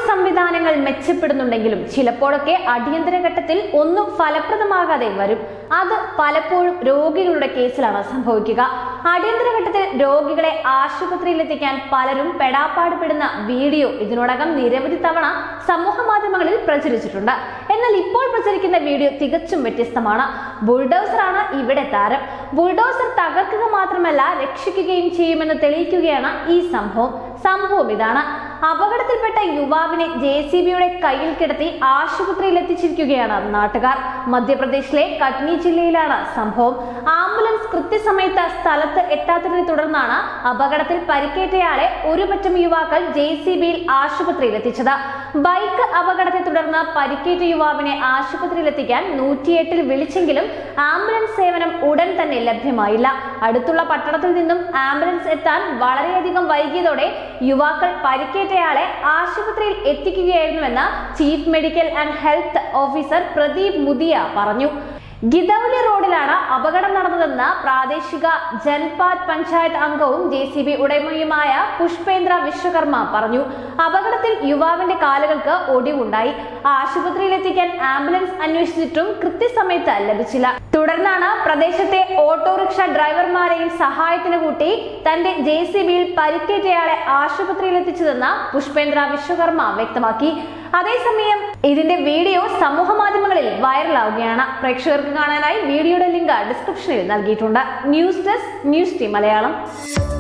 സംവിധാനങ്ങൾ മെച്ചപ്പെടുന്നുണ്ടെങ്കിലും ചിലപ്പോഴൊക്കെ അടിയന്തര ഘട്ടത്തിൽ ഒന്നും ഫലപ്രദമാകാതെ വരും അത് പലപ്പോഴും രോഗികളുടെ കേസിലാണ് സംഭവിക്കുക അടിയന്തര ഘട്ടത്തിൽ രോഗികളെ ആശുപത്രിയിലെത്തിക്കാൻ പലരും പെടാപ്പാട് പെടുന്ന വീഡിയോ ഇതിനോടകം നിരവധി തവണ സമൂഹ മാധ്യമങ്ങളിൽ പ്രചരിച്ചിട്ടുണ്ട് എന്നാൽ ഇപ്പോൾ പ്രചരിക്കുന്ന വീഡിയോ തികച്ചും വ്യത്യസ്തമാണ് ബുൾഡോസറാണ് ഇവിടെ താരം ബുൾഡോസർ തകർക്കുക മാത്രമല്ല രക്ഷിക്കുകയും ചെയ്യുമെന്ന് തെളിയിക്കുകയാണ് ഈ സംഭവം സംഭവം ഇതാണ് അപകടത്തിൽപ്പെട്ട യുവാവിനെ ജെ സി ബിയുടെ കയ്യിൽ കിടത്തി ആശുപത്രിയിൽ എത്തിച്ചിരിക്കുകയാണ് നാട്ടുകാർ മധ്യപ്രദേശിലെ കട്നി ജില്ലയിലാണ് സംഭവം ആംബുലൻസ് കൃത്യസമയത്ത് സ്ഥലത്ത് എത്താത്തതിനെ തുടർന്നാണ് അപകടത്തിൽ പരിക്കേറ്റയാളെ ഒരു പറ്റം യുവാക്കൾ ജെ സി ബിയിൽ ആശുപത്രിയിൽ എത്തിച്ചത് ബൈക്ക് അപകടത്തെ തുടർന്ന് പരിക്കേറ്റ യുവാവിനെ ആശുപത്രിയിൽ എത്തിക്കാൻ നൂറ്റിയെട്ടിൽ വിളിച്ചെങ്കിലും ആംബുലൻസ് സേവനം ഉടൻ തന്നെ ലഭ്യമായില്ല അടുത്തുള്ള പട്ടണത്തിൽ നിന്നും ആംബുലൻസ് എത്താൻ വളരെയധികം വൈകിയതോടെ യുവാക്കൾ പരിക്കേറ്റയാളെ ആശുപത്രിയിൽ എത്തിക്കുകയായിരുന്നുവെന്ന് chief medical and health officer Pradeep Mudiya പറഞ്ഞു ഗിദൌലി റോഡിലാണ് അപകടം നടന്നതെന്ന് പ്രാദേശിക ജൻപാത് പഞ്ചായത്ത് അംഗവും ജെ സി ബി ഉടമയുമായ പുഷ്പേന്ദ്ര വിശ്വകർമ്മ പറഞ്ഞു അപകടത്തിൽ യുവാവിന്റെ കാലുകൾക്ക് ഒടിവുണ്ടായി ആശുപത്രിയിൽ എത്തിക്കാൻ ആംബുലൻസ് അന്വേഷിച്ചിട്ടും കൃത്യസമയത്ത് ലഭിച്ചില്ല തുടർന്നാണ് പ്രദേശത്തെ ഓട്ടോറിക്ഷ ഡ്രൈവർമാരെയും സഹായത്തിന് കൂട്ടി തന്റെ ജെ സി ബിയിൽ പരിക്കേറ്റയാളെ ആശുപത്രിയിൽ എത്തിച്ചതെന്ന് പുഷ്പേന്ദ്ര വിശ്വകർമ്മ വ്യക്തമാക്കി അതേസമയം ഇതിന്റെ വീഡിയോ സമൂഹ മാധ്യമങ്ങളിൽ വൈറലാവുകയാണ് പ്രേക്ഷകർക്ക് കാണാനായി വീഡിയോയുടെ ലിങ്ക് ഡിസ്ക്രിപ്ഷനിൽ നൽകിയിട്ടുണ്ട് news desk news team Malayalam